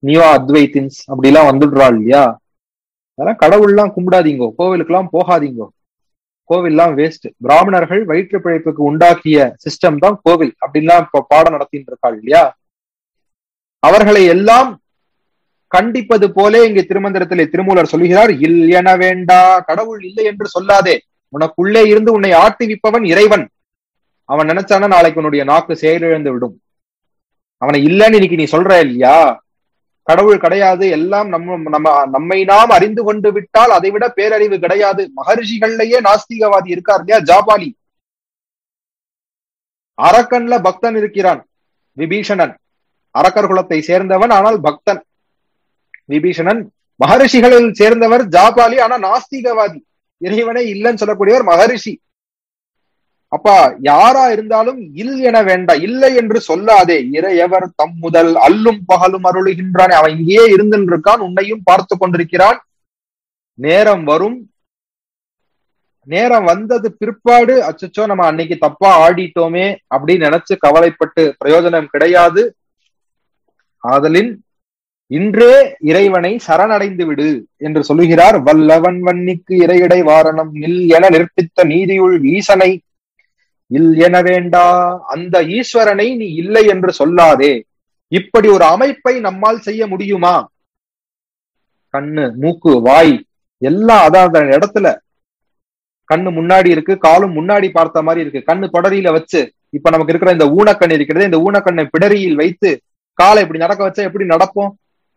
Neo அத்வைத்தின்ஸ் அப்படி எல்லாம் வந்துடுறா இல்லையா அதெல்லாம் கடவுள்லாம் கும்பிடாதீங்கோ கோவிலுக்கெல்லாம் போகாதீங்கோ கோவில்லாம் வேஸ்ட் பிராமணர்கள் வயிற்று பிழைப்புக்கு உண்டாக்கிய சிஸ்டம் தான் கோவில் அப்படின்லாம் இப்ப பாடம் நடத்திட்டு இருக்காள் இல்லையா அவர்களை எல்லாம் கண்டிப்பது போலே இங்கே திருமந்திரத்திலே திருமூலர் சொல்கிறார் இல் என வேண்டா கடவுள் இல்லை என்று சொல்லாதே உனக்குள்ளே இருந்து உன்னை ஆட்டுவிப்பவன் இறைவன் அவன் நினைச்சானா நாளைக்கு உன்னுடைய நாக்கு செயலிழந்து விடும் அவனை இல்லைன்னு இன்னைக்கு நீ சொல்ற இல்லையா கடவுள் கிடையாது எல்லாம் நம்ம நம்ம நம்மை நாம் அறிந்து கொண்டு விட்டால் அதை விட பேரறிவு கிடையாது மகர்ஷிகள்லயே நாஸ்திகவாதி இருக்கார் இல்லையா ஜாபாலி அரக்கன்ல பக்தன் இருக்கிறான் விபீஷணன் அரக்கர் குலத்தை சேர்ந்தவன் ஆனால் பக்தன் விபீஷணன் மகரிஷிகளில் சேர்ந்தவர் ஜாபாலி ஆனா நாஸ்திகவாதி இறைவனே இல்லைன்னு சொல்லக்கூடியவர் மகரிஷி அப்பா யாரா இருந்தாலும் இல் என வேண்டாம் இல்லை என்று சொல்லாதே இறையவர் தம் முதல் அல்லும் பகலும் அருளுகின்றான் அவன் இங்கேயே இருந்துன்னு இருக்கான் உன்னையும் பார்த்து கொண்டிருக்கிறான் நேரம் வரும் நேரம் வந்தது பிற்பாடு அச்சச்சோ நம்ம அன்னைக்கு தப்பா ஆடிட்டோமே அப்படின்னு நினைச்சு கவலைப்பட்டு பிரயோஜனம் கிடையாது ஆதலின் இன்றே இறைவனை சரணடைந்து விடு என்று சொல்லுகிறார் வல்லவன் வன்னிக்கு இறையடை வாரணம் நில் என நிற்பித்த நீதியுள் ஈசனை இல் என வேண்டா அந்த ஈஸ்வரனை நீ இல்லை என்று சொல்லாதே இப்படி ஒரு அமைப்பை நம்மால் செய்ய முடியுமா கண்ணு மூக்கு வாய் எல்லாம் அதான் அந்த இடத்துல கண்ணு முன்னாடி இருக்கு காலும் முன்னாடி பார்த்த மாதிரி இருக்கு கண்ணு தொடரியில வச்சு இப்ப நமக்கு இருக்கிற இந்த ஊனக்கண் இருக்கிறது இந்த ஊனக்கண்ணை பிடரியில் வைத்து காலை இப்படி நடக்க வச்சா எப்படி நடப்போம்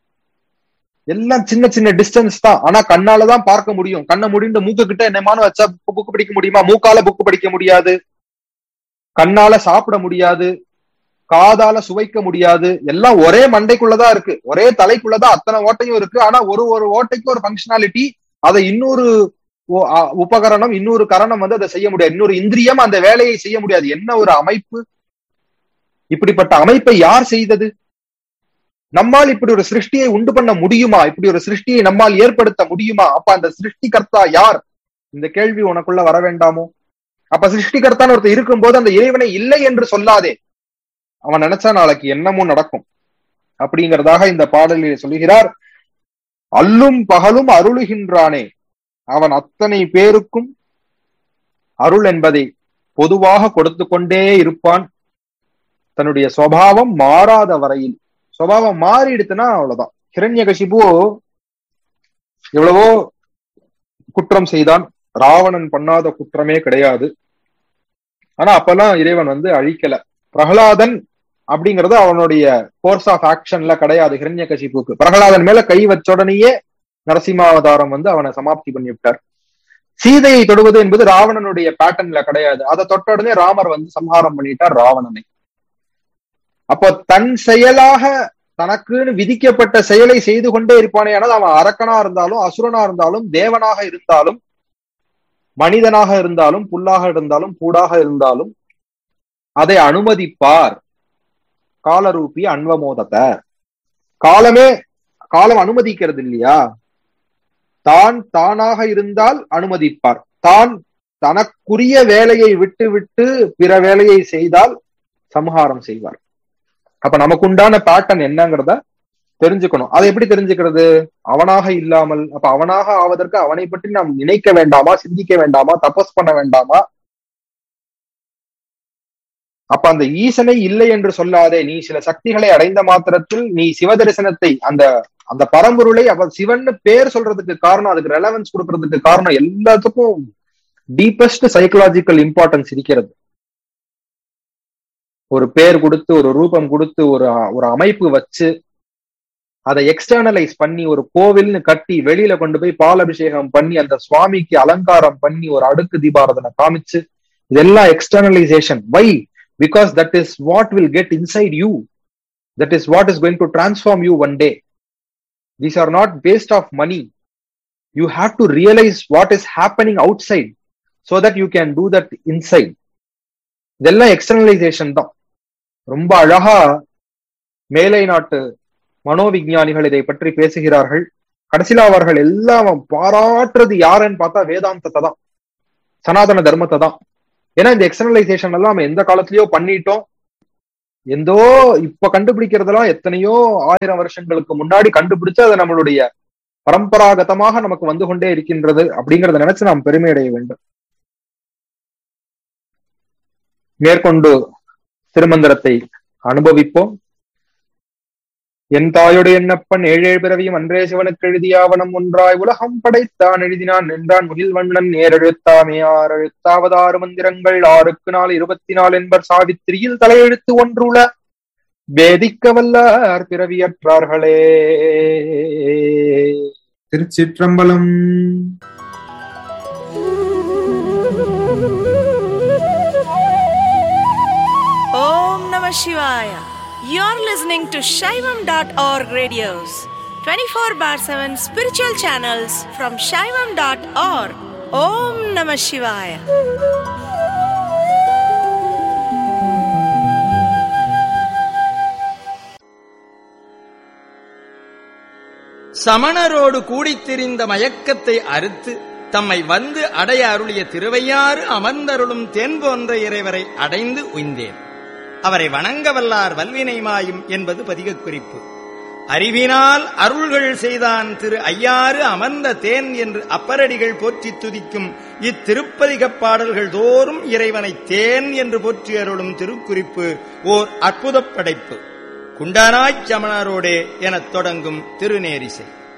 எல்லாம் சின்ன சின்ன டிஸ்டன்ஸ் தான் ஆனா கண்ணாலதான் பார்க்க முடியும் கண்ணை முடிந்து மூக்கு கிட்ட என்னமானு வச்சா புக்கு படிக்க முடியுமா மூக்கால புக்கு படிக்க முடியாது கண்ணால சாப்பிட முடியாது காதால சுவைக்க முடியாது எல்லாம் ஒரே மண்டைக்குள்ளதான் இருக்கு ஒரே தலைக்குள்ளதான் அத்தனை ஓட்டையும் இருக்கு ஆனா ஒரு ஒரு ஓட்டைக்கு ஒரு ஃபங்க்ஷனாலிட்டி அதை இன்னொரு உபகரணம் இன்னொரு கரணம் வந்து அதை செய்ய முடியாது இன்னொரு இந்திரியம் அந்த வேலையை செய்ய முடியாது என்ன ஒரு அமைப்பு இப்படிப்பட்ட அமைப்பை யார் செய்தது நம்மால் இப்படி ஒரு சிருஷ்டியை உண்டு பண்ண முடியுமா இப்படி ஒரு சிருஷ்டியை நம்மால் ஏற்படுத்த முடியுமா அப்ப அந்த சிருஷ்டிகர்த்தா யார் இந்த கேள்வி உனக்குள்ள வர வேண்டாமோ அப்ப சிருஷ்டிகர்த்தான்னு ஒருத்தர் இருக்கும்போது அந்த இறைவனை இல்லை என்று சொல்லாதே அவன் நினைச்சா நாளைக்கு என்னமும் நடக்கும் அப்படிங்கிறதாக இந்த பாடலில் சொல்லுகிறார் அல்லும் பகலும் அருளுகின்றானே அவன் அத்தனை பேருக்கும் அருள் என்பதை பொதுவாக கொடுத்து கொண்டே இருப்பான் தன்னுடைய சுவாவம் மாறாத வரையில் சுவாவம் மாறிடுத்துனா அவ்வளவுதான் ஹிரண்யகசிபு எவ்வளவோ குற்றம் செய்தான் ராவணன் பண்ணாத குற்றமே கிடையாது ஆனா அப்பெல்லாம் இறைவன் வந்து அழிக்கல பிரகலாதன் அப்படிங்கறது அவனுடைய கோர்ஸ் ஆஃப் ஆக்ஷன்ல கிடையாது ஹிரண்ய கசிப்புக்கு பிரகலாதன் மேல கை வச்ச உடனேயே நரசிம்மாவதாரம் வந்து அவனை சமாப்தி பண்ணி விட்டார் சீதையை தொடுவது என்பது ராவணனுடைய பேட்டர்ன்ல கிடையாது அதை தொட்ட உடனே ராமர் வந்து சம்ஹாரம் பண்ணிட்டார் ராவணனை அப்போ தன் செயலாக தனக்குன்னு விதிக்கப்பட்ட செயலை செய்து கொண்டே இருப்பானே ஆனால் அவன் அரக்கனா இருந்தாலும் அசுரனா இருந்தாலும் தேவனாக இருந்தாலும் மனிதனாக இருந்தாலும் புல்லாக இருந்தாலும் பூடாக இருந்தாலும் அதை அனுமதிப்பார் காலரூபி அன்வமோதத்தை காலமே காலம் அனுமதிக்கிறது இல்லையா தான் தானாக இருந்தால் அனுமதிப்பார் தான் தனக்குரிய வேலையை விட்டு விட்டு பிற வேலையை செய்தால் சம்ஹாரம் செய்வார் அப்ப நமக்கு உண்டான பேட்டர்ன் என்னங்கிறத தெரிஞ்சுக்கணும் அதை எப்படி தெரிஞ்சுக்கிறது அவனாக இல்லாமல் அப்ப அவனாக ஆவதற்கு அவனை பற்றி நாம் நினைக்க வேண்டாமா சிந்திக்க வேண்டாமா தபஸ் பண்ண வேண்டாமா அப்ப அந்த ஈசனை இல்லை என்று சொல்லாதே நீ சில சக்திகளை அடைந்த மாத்திரத்தில் நீ சிவ தரிசனத்தை அந்த அந்த பரம்பொருளை அவர் சிவன்னு பேர் சொல்றதுக்கு காரணம் அதுக்கு ரெலவன்ஸ் கொடுக்கறதுக்கு காரணம் எல்லாத்துக்கும் டீப்பஸ்ட் சைக்கலாஜிக்கல் இம்பார்ட்டன்ஸ் இருக்கிறது ஒரு பேர் கொடுத்து ஒரு ரூபம் கொடுத்து ஒரு ஒரு அமைப்பு வச்சு அதை எக்ஸ்டர்னலைஸ் பண்ணி ஒரு கோவில்னு கட்டி வெளியில கொண்டு போய் பால் அபிஷேகம் பண்ணி அந்த சுவாமிக்கு அலங்காரம் பண்ணி ஒரு அடுக்கு தீபாரதனை காமிச்சு இதெல்லாம் externalisation why because that is what will get inside you that is what is going to transform you one day these are not based of money you have to realise what is happening outside so that you can do that inside இதெல்லாம் externalisation தான் ரொம்ப அழகா மேலை நாட்டு மனோவிஞ்ஞானிகள் இதை பற்றி பேசுகிறார்கள் கடைசியில அவர்கள் எல்லாம் பாராட்டுறது யாருன்னு பார்த்தா வேதாந்தத்தை தான் சனாதன தர்மத்தை தான் ஏன்னா இந்த எக்ஸ்டர்னலைசேஷன் எல்லாம் நம்ம எந்த காலத்திலயோ பண்ணிட்டோம் எந்தோ இப்ப கண்டுபிடிக்கிறதெல்லாம் எத்தனையோ ஆயிரம் வருஷங்களுக்கு முன்னாடி கண்டுபிடிச்சு அது நம்மளுடைய பரம்பராகதமாக நமக்கு வந்து கொண்டே இருக்கின்றது அப்படிங்கறத நினைச்சு நாம் பெருமை அடைய வேண்டும் மேற்கொண்டு திருமந்திரத்தை அனுபவிப்போம் என் தாயோடு என்னப்பன் ஏழேழு பிறவியும் அன்றே சிவனுக்கு எழுதியாவனம் ஒன்றாய் உலகம் படைத்தான் எழுதினான் நின்றான் முகில் வண்ணன் நேரெழுத்தாமே ஆறு எழுத்தாவதாறு மந்திரங்கள் ஆறுக்கு நாள் இருபத்தி நாலு என்பர் சாவித்திரியில் தலையெழுத்து ஒன்றுல வேதிக்க வல்லார் பிறவியற்றார்களே திருச்சிற்றம்பலம் Om Namah Shivaya. You're listening to Shaivam.org radios, 24 bar 7 spiritual channels from Shaivam.org. Om Namah Shivaya. சமணரோடு கூடித் திரிந்த மயக்கத்தை அறுத்து தம்மை வந்து அடைய அருளிய திருவையாறு அமர்ந்தருளும் தென் போன்ற இறைவரை அடைந்து உய்ந்தேன் அவரை வணங்க வல்லார் வல்வினை மாயும் என்பது பதிகக் குறிப்பு அறிவினால் அருள்கள் செய்தான் திரு ஐயாறு அமர்ந்த தேன் என்று அப்பரடிகள் போற்றித் துதிக்கும் இத்திருப்பதிகப் பாடல்கள் தோறும் இறைவனை தேன் என்று போற்றி அருளும் திருக்குறிப்பு ஓர் அற்புதப் படைப்பு குண்டனாய்ச் சமணரோடே எனத் தொடங்கும் திருநேரிசை